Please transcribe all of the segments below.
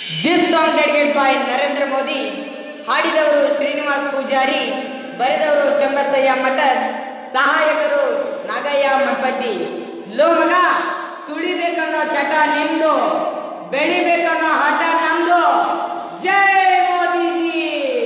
this song dedicate by Narendra Modi ಹಾಡಿದವರು ಶ್ರೀನಿವಾಸ್ ಪೂಜಾರಿ ಬರೆದವರು ಚಂಬಸಯ್ಯ ಮಠದ್ ಸಹಾಯಕರು ನಾಗಯ್ಯ ಮಠಪತಿ ಲೋ ಮಗ ತುಳಿಬೇಕನ್ನೋ ಚಟ ನಿಮ್ದು ಬೆಳಿಬೇಕನ್ನೋ ಹಠ ನಮ್ದು ಜೈ ಮೋದಿಜಿ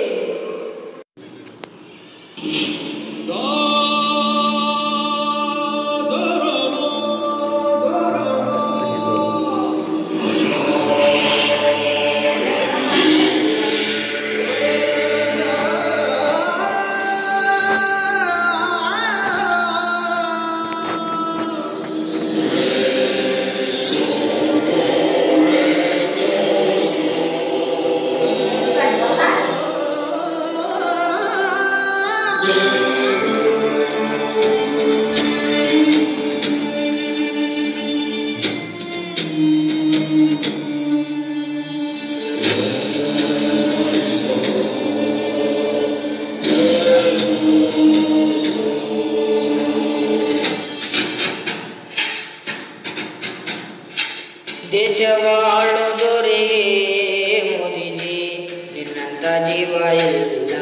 ದೇಶವಾಳುದೊರೆಯೇ ಮೋದಿಜಿ ನಿನ್ನಂತ ಜೀವ ಇಲ್ಲ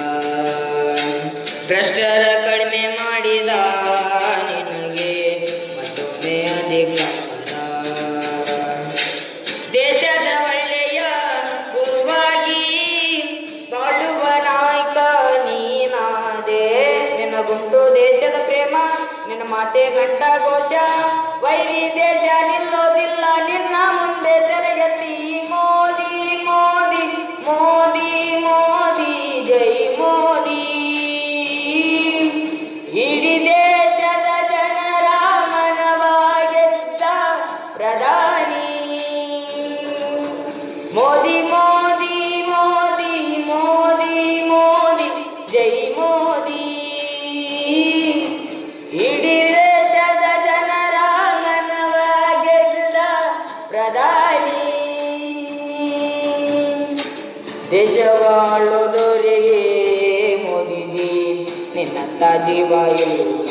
ಭ್ರಷ್ಟರ ಕಡಿಮೆ ಮಾಡಿದ ನಿನಗೆ ಮತ್ತೊಮ್ಮೆ ಅಧಿಕಾರ ದೇಶದ ಒಳ್ಳೆಯ ಗುರುವಾಗಿ ಬಾಳುವ ನಾಯಕ ನೀನಾದೆ ನಿನಗುಂಟು ದೇಶದ ಪ್ರೇಮ ನಿನ್ನ ಮಾತೆ ಗಂಟ ಘೋಷ ವೈರಿ ದೇಶ ನಿಲ್ಲೋದಿಲ್ಲ ನಿನ್ನ ಮುಂದೆ ತಲೆಗೆತ್ತಿ ಮೋದಿ ಮೋದಿ ಮೋದಿ ಮೋದಿ ಜೈ ಮೋದಿ ಇಡೀ ದೇಶದ ಜನರ ಮನವಾಗಿದ್ದ ಪ್ರಧಾನಿ ಮೋದಿ ಮೋದಿ ಮೋದಿ ಮೋದಿ ಮೋದಿ ಜೈ ಮೋದಿ ಇಡೀ ದೇಶದ ಜನರ ಮನವಾಗಿದ್ದ ಪ್ರಧಾನಿ ದೇಶವಾಳೋದೊರೆಯೇ ಮೋದಿಜಿ ನಿನ್ನಂತ ಜೀವ ಇಲ್ಲ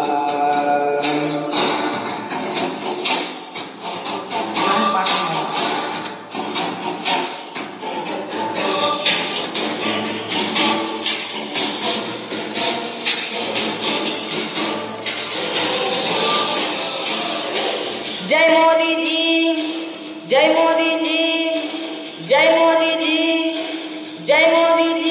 जय मोदी जी जय मोदी जी जय मोदी जी जय मोदी जी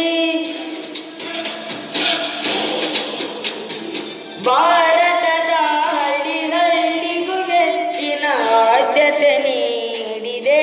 ಭಾರತದ ಹಳ್ಳಿಗಳಿಗೂ ಹೆಚ್ಚಿನ ಆದ್ಯತೆ ನೀಡಿದೆ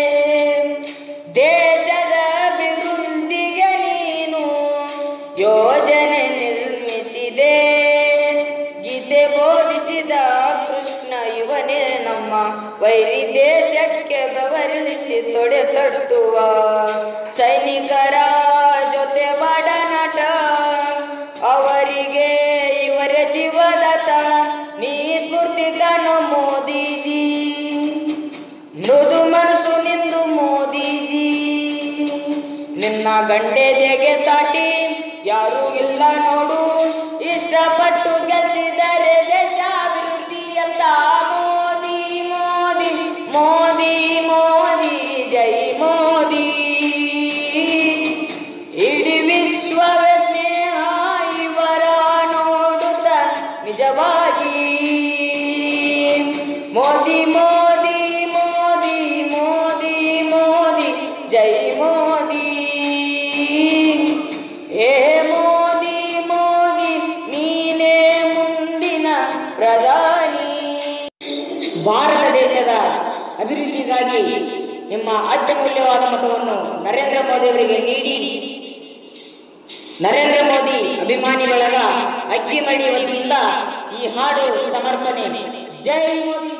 ದೇಶದ ಅಭಿವೃದ್ಧಿಗೆ ನೀನು ಯೋಜನೆ ನಿರ್ಮಿಸಿದೆ ಗೀತೆ ಬೋಧಿಸಿದ ಕೃಷ್ಣ ಇವನೇ ನಮ್ಮ ವೈರಿ ದೇಶಕ್ಕೆ ಬೆವರಿಸಿ ತೊಡೆ ತಟ್ಟುವ ಸೈನಿಕರ ಜೊತೆ ಒಡನಾಟ ಅವರಿಗೆ ಇವರ ಜೀವದತ್ತ ನೀ ಸ್ಫೂರ್ತಿ ಕಾಣೋ ಮೋದಿಜಿ ಮೃದು ಮನಸ್ಸು ನಿಂದು ಮೋದಿಜಿ ನಿನ್ನ ಗಂಡೆದೆಗೆ ಸಾಟಿ ಯಾರು ಇಲ್ಲ ನೋಡು ಇಷ್ಟಪಟ್ಟು ಗೆಲ್ಸಿದರೆ ದೇಶ ಅಭಿವೃದ್ಧಿ ಅಂತ ಮೋದಿ ಮೋದಿ ಮೋದಿ ಮೋದಿ ಜೈ ಮೋದಿ ಇಡೀ ವಿಶ್ವವೇ ಸ್ನೇಹ ಇವರ ನೋಡುತ್ತ ನಿಜವಾಗಿ ಮೋದಿ ಮೋದಿ ಮೋದಿ ಮೋದಿ ಮೋದಿ ಜೈ ಮೋದಿ ಏ ಮೋದಿ ಮೋದಿ ನೀನೇ ಮುಂದಿನ ಪ್ರಧಾನಿ ಭಾರತ ದೇಶದ ಅಭಿವೃದ್ಧಿಗಾಗಿ ನಿಮ್ಮ ಅತ್ಯಮೂಲ್ಯವಾದ ಮತವನ್ನು ನರೇಂದ್ರ ಮೋದಿ ಅವರಿಗೆ ನೀಡಿ ನರೇಂದ್ರ ಮೋದಿ ಅಭಿಮಾನಿ ಬಳಗ ಅಕ್ಕಿಮಡಿ ವತಿಯಿಂದ ಈ ಹಾಡು ಸಮರ್ಪಣೆ ಜೈ ಮೋದಿ